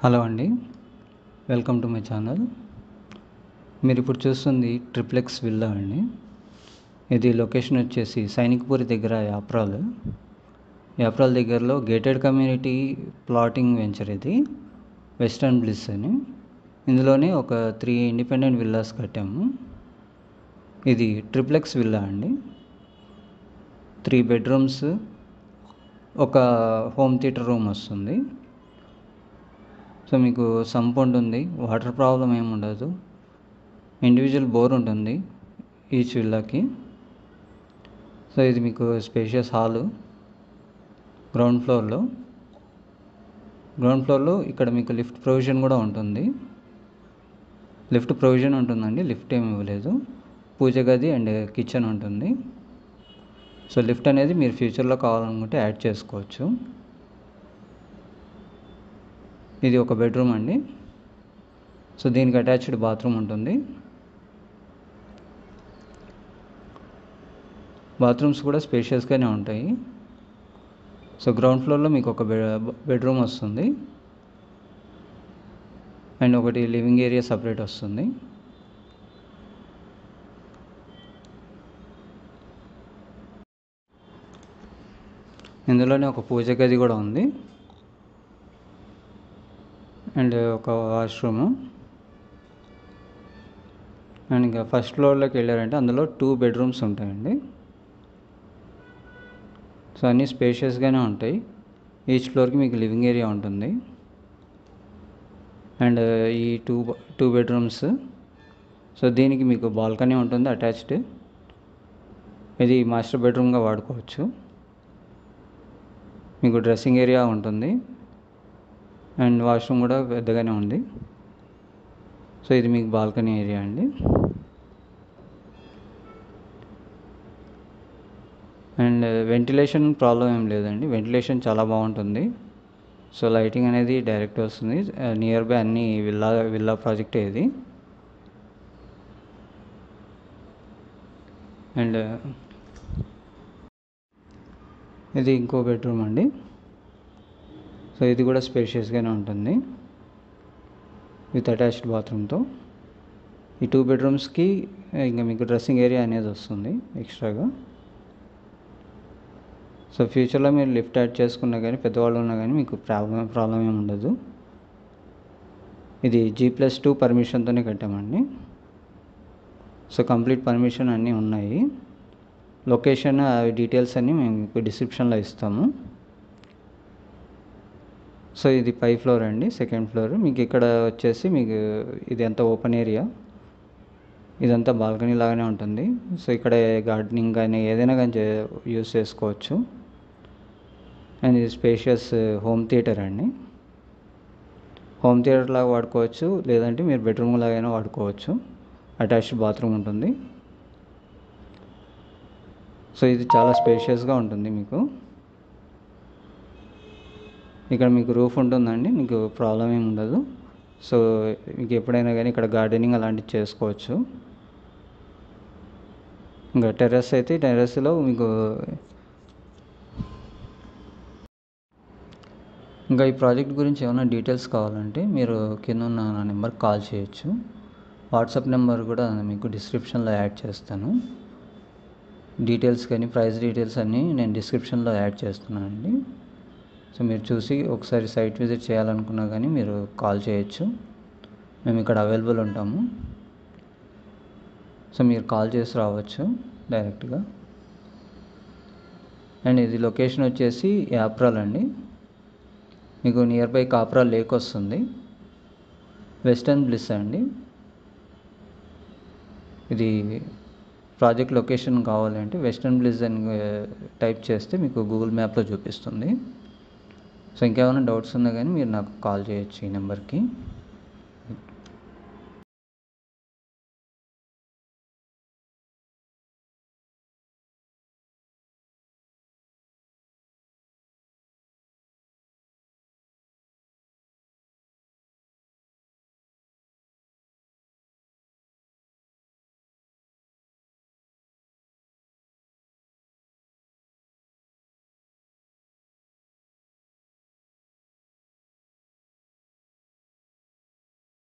hello అండి welcome to my channel మీరు ఇప్పుడు చూస్తుంది ట్రిప్లెక్స్ విల్లా అండి ఇది లొకేషన్ వచ్చేసి సైనిక్పూరి దగ్గర యాప్రాల్ యాప్రాల్ దగ్గరలో గేటెడ్ కమ్యూనిటీ ప్లాటింగ్ వెంచర్ ఇది వెస్టర్న్ బ్లిస్ అని ఇందులోనే ఒక త్రీ ఇండిపెండెంట్ విల్లాస్ కట్టాము ఇది ట్రిప్లెక్స్ విల్లా అండి త్రీ బెడ్రూమ్స్ ఒక హోమ్ థియేటర్ రూమ్ వస్తుంది సో మీకు సంప్ ఉంటుంది వాటర్ ప్రాబ్లం ఏమి ఉండదు ఇండివిజువల్ బోర్ ఉంటుంది ఈచ్ విల్లాకి సో ఇది మీకు స్పేషియస్ హాలు గ్రౌండ్ ఫ్లోర్లో గ్రౌండ్ ఫ్లోర్లో ఇక్కడ మీకు లిఫ్ట్ ప్రొవిజన్ కూడా ఉంటుంది లిఫ్ట్ ప్రొవిజన్ ఉంటుందండి లిఫ్ట్ ఏమి ఇవ్వలేదు పూజ గది అండ్ కిచెన్ ఉంటుంది సో లిఫ్ట్ అనేది మీరు ఫ్యూచర్లో కావాలనుకుంటే యాడ్ చేసుకోవచ్చు ఇది ఒక బెడ్రూమ్ అండి సో దీనికి అటాచ్డ్ బాత్రూమ్ ఉంటుంది బాత్రూమ్స్ కూడా స్పేషియస్గానే ఉంటాయి సో గ్రౌండ్ ఫ్లోర్లో మీకు ఒక బెడ్రూమ్ వస్తుంది అండ్ ఒకటి లివింగ్ ఏరియా సపరేట్ వస్తుంది ఇందులోనే ఒక పూజ గది కూడా ఉంది అండ్ ఒక వాష్రూము అండ్ ఇంకా ఫస్ట్ ఫ్లోర్లోకి వెళ్ళారంటే అందులో టూ బెడ్రూమ్స్ ఉంటాయండి సో అన్నీ స్పేషియస్గానే ఉంటాయి ఈచ్ ఫ్లోర్కి మీకు లివింగ్ ఏరియా ఉంటుంది అండ్ ఈ టూ టూ బెడ్రూమ్స్ సో దీనికి మీకు బాల్కనీ ఉంటుంది అటాచ్డ్ ఇది మాస్టర్ బెడ్రూమ్గా వాడుకోవచ్చు మీకు డ్రెస్సింగ్ ఏరియా ఉంటుంది అండ్ వాష్రూమ్ కూడా పెద్దగానే ఉంది సో ఇది మీకు బాల్కనీ ఏరియా అండి అండ్ వెంటిలేషన్ ప్రాబ్లం ఏం లేదండి వెంటిలేషన్ చాలా బాగుంటుంది సో లైటింగ్ అనేది డైరెక్ట్ వస్తుంది నియర్ బై అన్ని విల్లా విల్లా ప్రాజెక్ట్ ఇది అండ్ ఇది ఇంకో బెడ్రూమ్ అండి సో ఇది కూడా స్పేషియస్గానే ఉంటుంది విత్ అటాచ్డ్ బాత్రూమ్తో ఈ టూ బెడ్రూమ్స్కి ఇంకా మీకు డ్రెస్సింగ్ ఏరియా అనేది వస్తుంది ఎక్స్ట్రాగా సో ఫ్యూచర్లో మీరు లిఫ్ట్ యాడ్ చేసుకున్నా కానీ పెద్దవాళ్ళు ఉన్నా కానీ మీకు ప్రాబ్లం ప్రాబ్లం ఏమి ఉండదు ఇది జీ ప్లస్ టూ పర్మిషన్తోనే కట్టామండి సో కంప్లీట్ పర్మిషన్ అన్నీ ఉన్నాయి లొకేషన్ అవి డీటెయిల్స్ అన్నీ మేము మీకు డిస్క్రిప్షన్లో ఇస్తాము సో ఇది పై ఫ్లోర్ అండి సెకండ్ ఫ్లోర్ మీకు ఇక్కడ వచ్చేసి మీకు ఇది అంతా ఓపెన్ ఏరియా ఇదంతా బాల్కనీ లాగానే ఉంటుంది సో ఇక్కడ గార్డెనింగ్ కానీ ఏదైనా కానీ యూస్ చేసుకోవచ్చు అండ్ ఇది స్పేషియస్ హోమ్ థియేటర్ అండి హోమ్ థియేటర్ లాగా వాడుకోవచ్చు లేదంటే మీరు బెడ్రూమ్ లాగైనా వాడుకోవచ్చు అటాచ్డ్ బాత్రూమ్ ఉంటుంది సో ఇది చాలా స్పేషియస్గా ఉంటుంది మీకు ఇక్కడ మీకు రూఫ్ ఉంటుందండి మీకు ప్రాబ్లం ఏమి ఉండదు సో మీకు ఎప్పుడైనా కానీ ఇక్కడ గార్డెనింగ్ అలాంటివి చేసుకోవచ్చు ఇంకా టెర్రస్ అయితే టెర్రస్లో మీకు ఇంకా ఈ ప్రాజెక్ట్ గురించి ఏమైనా డీటెయిల్స్ కావాలంటే మీరు కింద ఉన్న నా నెంబర్కి కాల్ చేయొచ్చు వాట్సాప్ నెంబర్ కూడా మీకు డిస్క్రిప్షన్లో యాడ్ చేస్తాను డీటెయిల్స్ కానీ ప్రైస్ డీటెయిల్స్ అన్నీ నేను డిస్క్రిప్షన్లో యాడ్ చేస్తున్నానండి సో మీరు చూసి ఒకసారి సైట్ విజిట్ చేయాలనుకున్నా కానీ మీరు కాల్ చేయొచ్చు మేము ఇక్కడ అవైలబుల్ ఉంటాము సో మీరు కాల్ చేసి రావచ్చు డైరెక్ట్గా అండ్ ఇది లొకేషన్ వచ్చేసి యాప్రాల్ అండి మీకు నియర్ బై కాప్రా లేక్ వస్తుంది వెస్టర్న్ బ్లిస్ అండి ఇది ప్రాజెక్ట్ లొకేషన్ కావాలంటే వెస్టర్న్ బ్లిజ్ అని టైప్ చేస్తే మీకు గూగుల్ మ్యాప్లో చూపిస్తుంది సో ఇంకేమైనా డౌట్స్ ఉన్నా కానీ మీరు నాకు కాల్ చేయొచ్చు ఈ నెంబర్కి